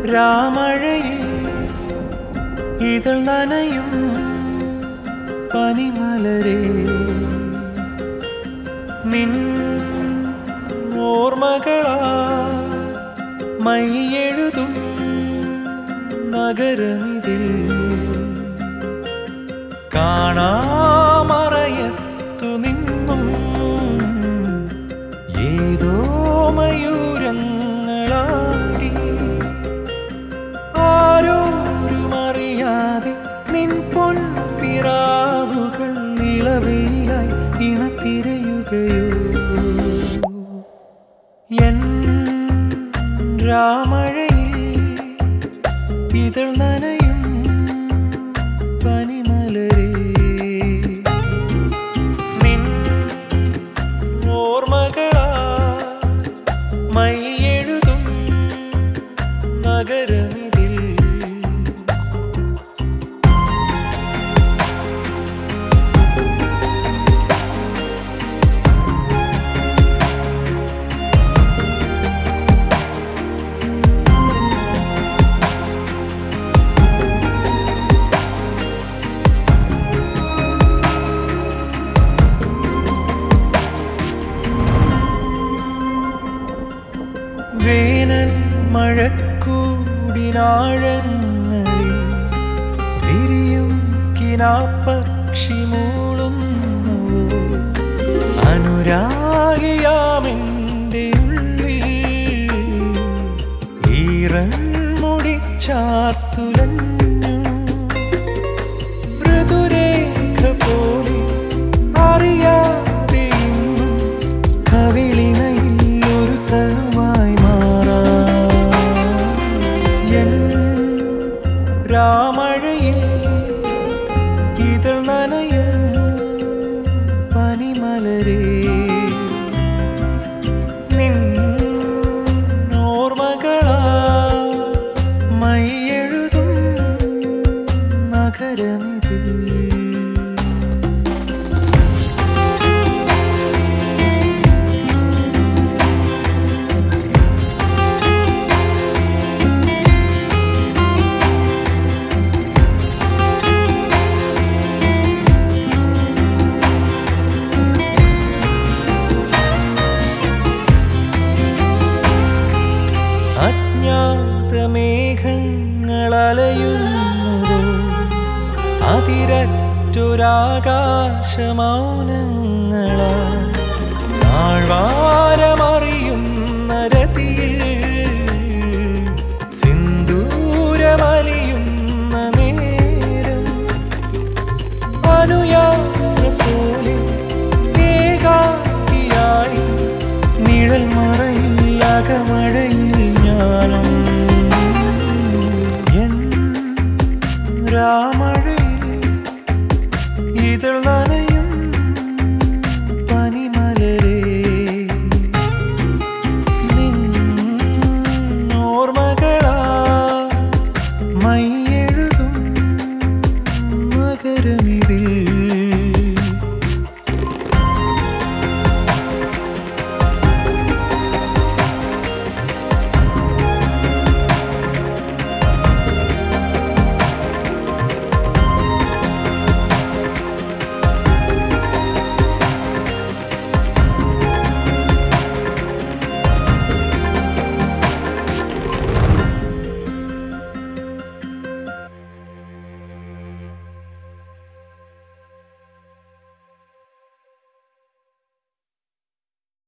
രാമഴയിൽ ഇതൾ നനയും പനിമലരെ നിൻ ഓർമ്മകളാ മൈയെഴുതും നഗരമിതിൽ കാണാമറയത്തു നിന്നും ഏതോ മയൂരങ്ങളാടി ആരോരുമറിയാതെ നിൻ പൊൻപിറാവുകൾ നിളവയിലായി ഇണത്തിരയുകയോ എൻ രാമഴയിൽ ഇതൾ നനയും പനിമലരേ നിൻ ഓർമ്മകളാ മൈയെഴുതും നഗരമിതിൽ വേനൽ മഴക്കൂടിനാഴങ്ങളിൽ വിരിയും കിനാപ്പക്ഷി മൂളുന്നു അനുരാഗിയാമെൻ്റെ ഉള്ളിൽ ഈറൻ മുടിച്ചാർത്തുലഞ്ഞു മൃദുരേഖ പോലെ അറിയാതെ ഇന്നും കവിളിണയിൽ ഒരു തണുവായി മാറാം എൻ രാമഴയിൽ ഇതൾ നനയും പനിമലരേ നിൻ ഓർമ്മകളാ മൈയെഴുതും നഗരമിതിൽ അജ്ഞാതമേഘങ്ങളലയുന്നതോ അതിരറ്റൊരാകാശമൗനങ്ങളാ താഴ്വാരമറിയുന്ന രതിയിൽ സിന്ദൂരമലിയുന്ന നേരം അനുയാത്ര പോലെ ഏകാകിയായി നിഴൽ മറയിൽ അകമഴയിൽ ഞാനും എൻ രാമഴയിൽ ഇതൾ നനയും